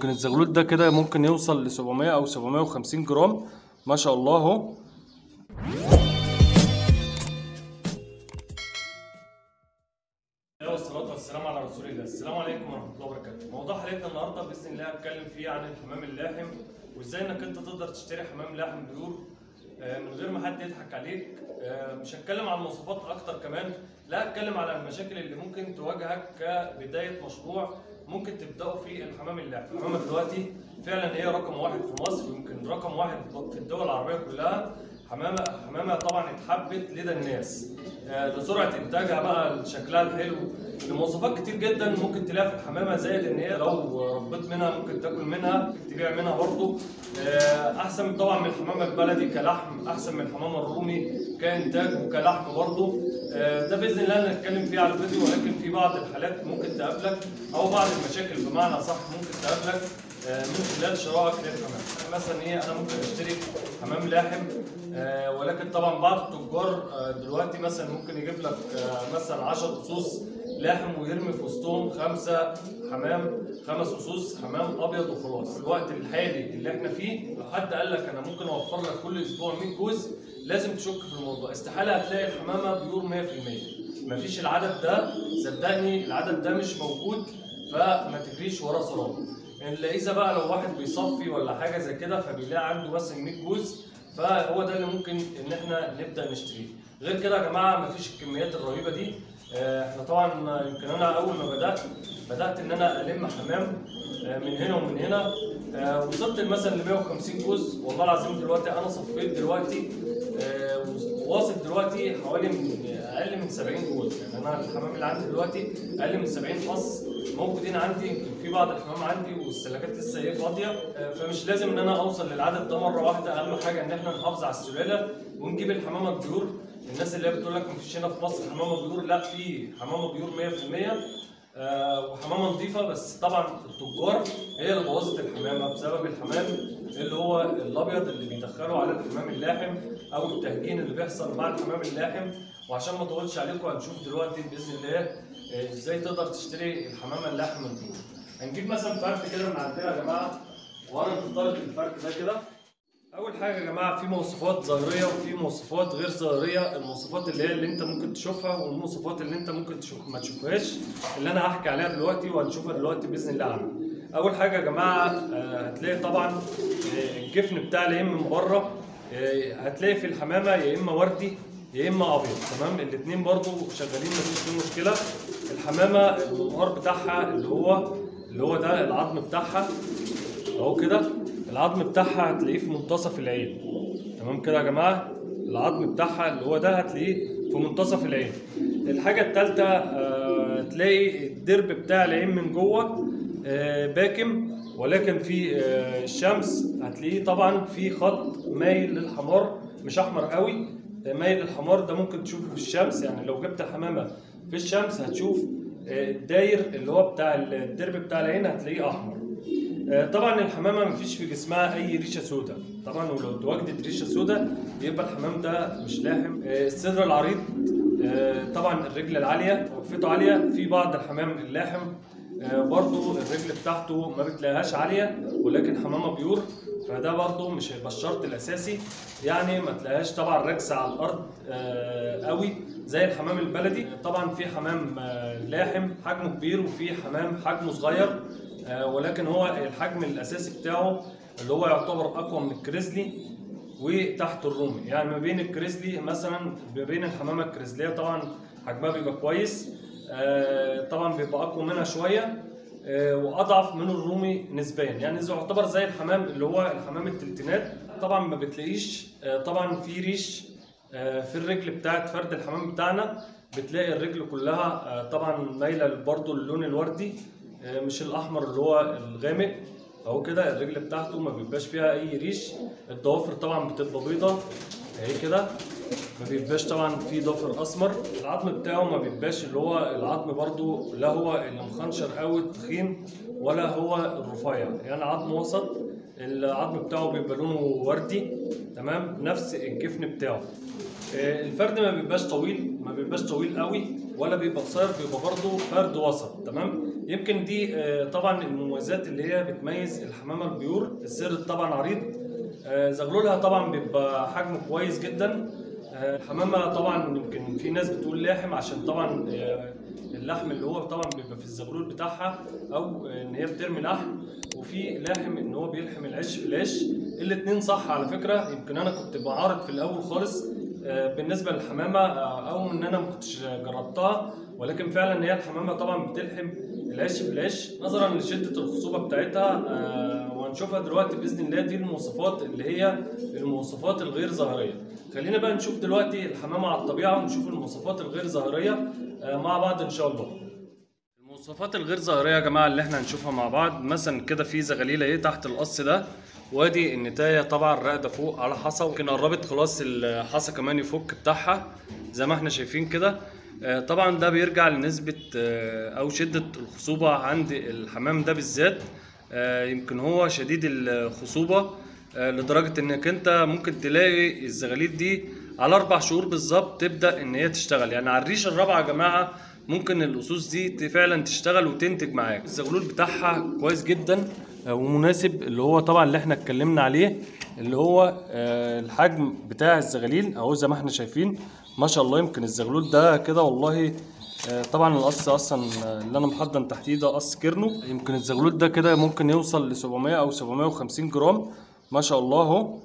يمكن الزغلول ده كده ممكن يوصل ل 700 او 750 جرام ما شاء الله اهو والصلاة والسلام على رسول الله، السلام عليكم ورحمة الله وبركاته. موضوع حلقتنا النهارده بإذن الله هتكلم فيه عن الحمام اللاحم وإزاي إنك أنت تقدر تشتري حمام لاحم بيور آه، من غير ما حد يضحك عليك، آه، مش هتكلم عن مواصفات أكتر كمان، لا هتكلم على المشاكل اللي ممكن تواجهك كبداية مشروع ممكن تبدأوا في الحمام اللاحم. الحمامة دلوقتي فعلا هي رقم واحد في مصر ويمكن رقم واحد في الدول العربية كلها حمامة حمامة طبعا اتحبت لدى الناس آه، لسرعة إنتاجها بقى لشكلها الحلو لمواصفات كتير جدا ممكن تلاقيها في الحمامة زائد إن هي لو ربيت منها ممكن تاكل منها ممكن تبيع منها برضه آه، أحسن طبعا من الحمامة البلدي كلحم أحسن من الحمامة الرومي كإنتاج وكلحم برضه آه، ده بإذن الله نتكلم فيه على الفيديو ولكن في بعض الحالات ممكن تقابلك أو بعض المشاكل بمعنى صح ممكن تقابلك آه، من خلال شرائك للحمام مثلا ايه انا ممكن اشتري حمام لاحم آه، ولكن طبعا بعض التجار آه، دلوقتي مثلا ممكن يجيب لك آه، مثلا 10 اسوس لاحم ويرمي في وسطهم خمسه حمام خمس اسوس حمام ابيض وخلاص في الوقت الحالي اللي احنا فيه لو حد قال لك انا ممكن اوفر لك كل اسبوع 100 جوز لازم تشك في الموضوع استحاله هتلاقي الحمامه بيور 100% مفيش العدد ده صدقني العدد ده مش موجود فما تجريش ورا سراب الا اذا بقى لو واحد بيصفي ولا حاجه زي كده فبيلاقي عنده مثلا 100 جوز فهو ده اللي ممكن ان احنا نبدا نشتريه غير كده يا جماعه مفيش الكميات الرهيبه دي آه، احنا طبعا يمكن انا اول ما بدات بدات ان انا الم حمام آه، من هنا ومن هنا آه، وصلت مثلا ل 150 جوز والله العظيم دلوقتي انا صفيت دلوقتي آه، واصل دلوقتي حوالي من اقل من 70 جوز يعني انا الحمام اللي عندي دلوقتي اقل من 70 فص موجودين عندي يمكن في بعض الحمام عندي والسلكات لسه ايه فاضيه آه، فمش لازم ان انا اوصل للعدد ده مره واحده اهم حاجه ان احنا نحافظ على السلاله ونجيب الحمامه البيور الناس اللي هي بتقول لك مفيش هنا في مصر حمامه بيور لا في حمامه بيور 100% آه، وحمامه نظيفه بس طبعا التجار هي اللي بوظت الحمامه بسبب الحمام اللي هو الابيض اللي بيدخله على الحمام اللاحم او التهجين اللي بيحصل مع الحمام اللاحم وعشان ما اطولش عليكم هنشوف دلوقتي باذن الله آه، ازاي تقدر تشتري الحمامه اللاحم البيور هنجيب مثلا فرد كده من عندنا يا جماعه وانا نفترض الفرد ده كده اول حاجه يا جماعه في مواصفات ظاهريه وفي مواصفات غير ظاهريه المواصفات اللي هي اللي انت ممكن تشوفها والمواصفات اللي انت ممكن تشوف ما تشوفهاش اللي انا هحكي عليها دلوقتي وهنشوفها دلوقتي باذن الله عنها اول حاجه يا جماعه آه، هتلاقي طبعا آه، الجفن بتاع العين من بره آه، هتلاقي في الحمامه يا اما وردي يا اما ابيض تمام الاثنين برضو شغالين مفيش فيهم مشكله الحمامه المنهار بتاعها اللي هو اللي هو ده العظم بتاعها اهو كده العظم بتاعها هتلاقيه في منتصف العين تمام كده يا جماعه العظم بتاعها اللي هو ده هتلاقيه في منتصف العين الحاجه الثالثه آه تلاقي الدرب بتاع العين من جوه آه باكم ولكن في آه الشمس هتلاقيه طبعا في خط مايل للحمار مش احمر قوي آه، مايل للحمار ده ممكن تشوفه في الشمس يعني لو جبت حمامه في الشمس هتشوف آه، الداير اللي هو بتاع الدرب بتاع العين هتلاقيه احمر آه، طبعا الحمامه مفيش في جسمها اي ريشه سوداء طبعا ولو اتواجدت ريشه سوداء يبقى الحمام ده مش لاحم آه، الصدر العريض آه، طبعا الرجل العاليه وقفته عاليه في بعض الحمام اللاحم آه، برضو الرجل بتاعته ما بتلاقيهاش عاليه ولكن حمامه بيور فده برضو مش هيبقى الشرط الاساسي يعني ما تلاقيهاش طبعا راكسه على الارض آه، قوي زي الحمام البلدي طبعا في حمام آه، لاحم حجمه كبير وفي حمام حجمه صغير آه، ولكن هو الحجم الاساسي بتاعه اللي هو يعتبر اقوى من الكريزلي وتحت الرومي يعني ما بين الكريزلي مثلا ما بين الحمامه الكريزليه طبعا حجمها بيبقى كويس آه، طبعا بيبقى اقوى منها شويه آه، واضعف من الرومي نسبيا يعني اذا يعتبر زي الحمام اللي هو الحمام التلتينات طبعا ما بتلاقيش آه، طبعا في ريش آه، في الرجل بتاعت فرد الحمام بتاعنا بتلاقي الرجل كلها آه، طبعا مايله برضو اللون الوردي آه، مش الاحمر اللي هو الغامق اهو كده الرجل بتاعته ما بيبقاش فيها اي ريش الضوافر طبعا بتبقى بيضه اهي كده ما بيبقاش طبعا في ضفر اسمر العظم بتاعه ما بيبقاش اللي هو العظم برضو لا هو اللي مخنشر قوي تخين ولا هو الرفيع يعني عظم وسط العظم بتاعه بيبقى لونه وردي تمام نفس الجفن بتاعه آه، الفرد ما بيبقاش طويل ما بيبقاش طويل قوي ولا بيبقى قصير بيبقى برضه فرد وسط تمام يمكن دي آه، طبعا المميزات اللي هي بتميز الحمامه البيور السر طبعا عريض آه، زغلولها طبعا بيبقى حجمه كويس جدا آه، الحمامه طبعا يمكن في ناس بتقول لاحم عشان طبعا آه، اللحم اللي هو طبعا بيبقى في الزغلول بتاعها او ان هي بترمي لحم وفي لاحم ان هو بيلحم العيش في العيش الاتنين صح على فكره يمكن انا كنت بعارض في الاول خالص آه، بالنسبه للحمامه آه، او ان انا ما كنتش جربتها ولكن فعلا هي الحمامه طبعا بتلحم العيش في العيش نظرا لشده الخصوبه بتاعتها آه، وهنشوفها دلوقتي باذن الله دي المواصفات اللي هي المواصفات الغير ظاهريه خلينا بقى نشوف دلوقتي الحمامه على الطبيعه ونشوف المواصفات الغير ظاهريه آه، مع بعض ان شاء الله المواصفات الغير ظاهريه يا جماعه اللي احنا هنشوفها مع بعض مثلا كده في زغاليله ايه تحت القص ده وادي النتايه طبعا راقده فوق على حصى ويمكن قربت خلاص الحصى كمان يفك بتاعها زي ما احنا شايفين كده آه، طبعا ده بيرجع لنسبه آه، او شده الخصوبه عند الحمام ده بالذات آه، يمكن هو شديد الخصوبه آه، لدرجه انك انت ممكن تلاقي الزغاليل دي على اربع شهور بالظبط تبدا ان هي تشتغل يعني على الريشه الرابعه يا جماعه ممكن الاسوس دي ت- فعلا تشتغل وتنتج معاك الزغلول بتاعها كويس جدا آه، ومناسب اللي هو طبعا اللي احنا اتكلمنا عليه اللي هو آه، الحجم بتاع الزغاليل اهو زي ما احنا شايفين ما شاء الله يمكن الزغلول ده كده والله آه، طبعا القص اصلا آه، اللي انا محضن تحتيه ده قص كيرنو يمكن الزغلول ده كده ممكن يوصل ل 700 او 750 جرام ما شاء الله اهو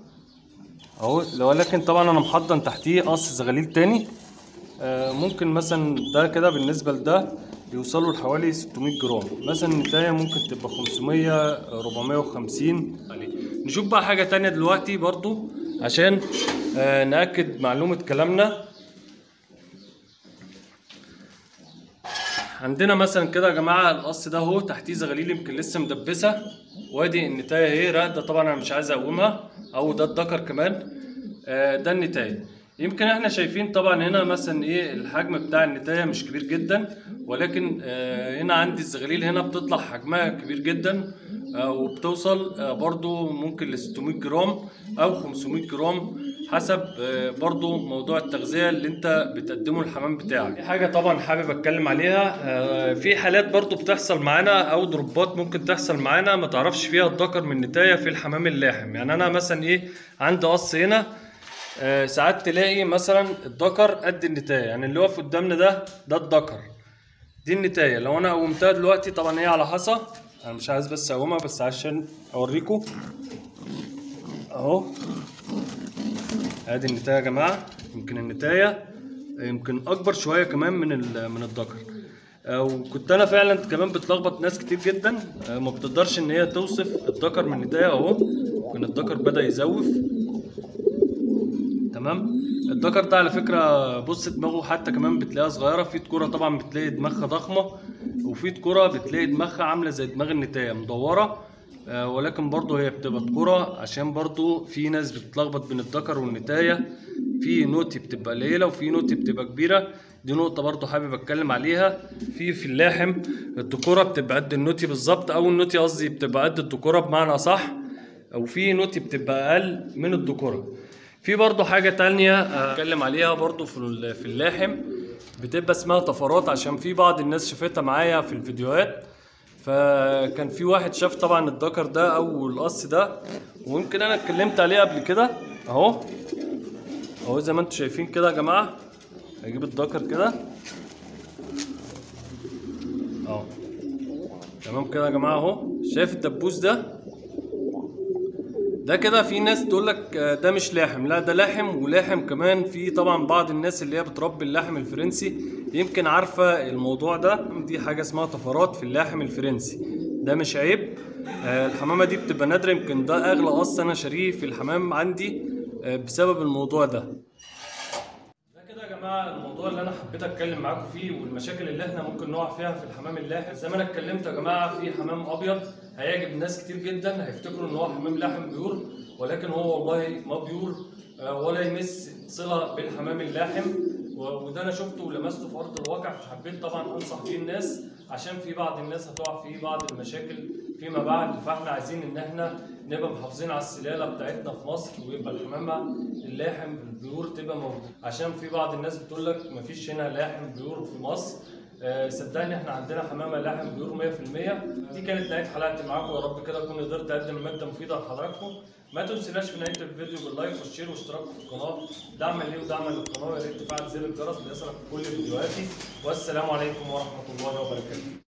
اهو ولكن طبعا انا محضن تحتيه قص زغاليل تاني آه، ممكن مثلا ده كده بالنسبه لده يوصلوا لحوالي 600 جرام مثلا النتايه ممكن تبقى 500 450 عليه نشوف بقى حاجه تانية دلوقتي برضو عشان آه، ناكد معلومه كلامنا عندنا مثلا كده يا جماعه القص ده اهو تحتيه زغاليل يمكن لسه مدبسه وادي النتايه اهي راقده طبعا انا مش عايز اقومها او ده الدكر كمان آه، ده النتايه يمكن احنا شايفين طبعا هنا مثلا ايه الحجم بتاع النتايه مش كبير جدا ولكن آه، هنا عندي الزغاليل هنا بتطلع حجمها كبير جدا آه، وبتوصل آه، برضو ممكن ل 600 جرام او 500 جرام حسب آه، برضو موضوع التغذية اللي انت بتقدمه الحمام بتاعك في حاجة طبعا حابب اتكلم عليها آه، في حالات برضو بتحصل معانا او دروبات ممكن تحصل معانا ما تعرفش فيها الذكر من النتاية في الحمام اللاحم يعني انا مثلا ايه عندي قص هنا آه، ساعات تلاقي مثلا الذكر قد النتاية يعني اللي واقف قدامنا ده ده الذكر دي النتاية لو انا قومتها دلوقتي طبعا هي على حصى انا مش عايز بس اقومها بس عشان اوريكم اهو ادي النتاية يا جماعة يمكن النتاية يمكن اكبر شوية كمان من ال- من الذكر آه، وكنت انا فعلا كمان بتلخبط ناس كتير جدا آه، ما بتقدرش ان هي توصف الذكر من النتاية اهو يمكن الذكر بدأ يزوف تمام الذكر ده على فكره بص دماغه حتى كمان بتلاقيها صغيره في تكوره طبعا بتلاقي دماغها ضخمه وفي تكوره بتلاقي دماغها عامله زي دماغ النتايه مدوره آه، ولكن برضه هي بتبقى تكوره عشان برضه في ناس بتتلخبط بين الذكر والنتايه في نوتي بتبقى قليله وفي نوتي بتبقى كبيره دي نقطة برضه حابب اتكلم عليها في في اللاحم الدكورة بتبقى قد النوتي بالظبط او النوتي قصدي بتبقى قد الدكورة بمعنى صح وفي نوتي بتبقى اقل من الدكورة في برضه حاجة تانية آه، اتكلم عليها برضه في ال- في اللاحم بتبقى اسمها طفرات عشان في بعض الناس شافتها معايا في الفيديوهات فكان في واحد شاف طبعا الذكر ده او القص ده ويمكن انا اتكلمت عليه قبل كده اهو اهو زي ما انتم شايفين كده يا جماعه هجيب الذكر كده اهو تمام كده يا جماعه اهو شايف الدبوس ده ده كده في ناس تقول لك آه، ده مش لاحم لا ده لاحم ولاحم كمان في طبعا بعض الناس اللي هي بتربي اللاحم الفرنسي يمكن عارفه الموضوع ده دي حاجه اسمها طفرات في اللاحم الفرنسي ده مش عيب آه، الحمامه دي بتبقى نادره يمكن ده اغلى قص انا شاريه في الحمام عندي آه، بسبب الموضوع ده ده كده يا جماعه الموضوع اللي انا حبيت اتكلم معاكم فيه والمشاكل اللي احنا ممكن نقع فيها في الحمام اللاحم زي ما انا اتكلمت يا جماعه في حمام ابيض هيعجب ناس كتير جدا هيفتكروا ان هو حمام لاحم بيور ولكن هو والله ما بيور آه، ولا يمس صله بالحمام اللاحم و- وده انا شفته ولمسته في ارض الواقع فحبيت طبعا انصح بيه الناس عشان في بعض الناس هتقع في بعض المشاكل فيما بعد فاحنا عايزين ان احنا نبقى محافظين على السلاله بتاعتنا في مصر ويبقى الحمامه اللاحم البيور تبقى موجوده عشان في بعض الناس بتقول لك مفيش هنا لاحم بيور في مصر آه، صدقني احنا عندنا حمامه لاحم بيور 100% دي كانت نهايه حلقتي معاكم يا رب كده اكون قدرت اقدم ماده مفيده لحضراتكم ما تنسوناش في نهايه الفيديو باللايك والشير واشتراك في القناه دعما لي ودعما للقناه ويا ريت تفعل زر الجرس ليصلك كل فيديوهاتي والسلام عليكم ورحمه الله وبركاته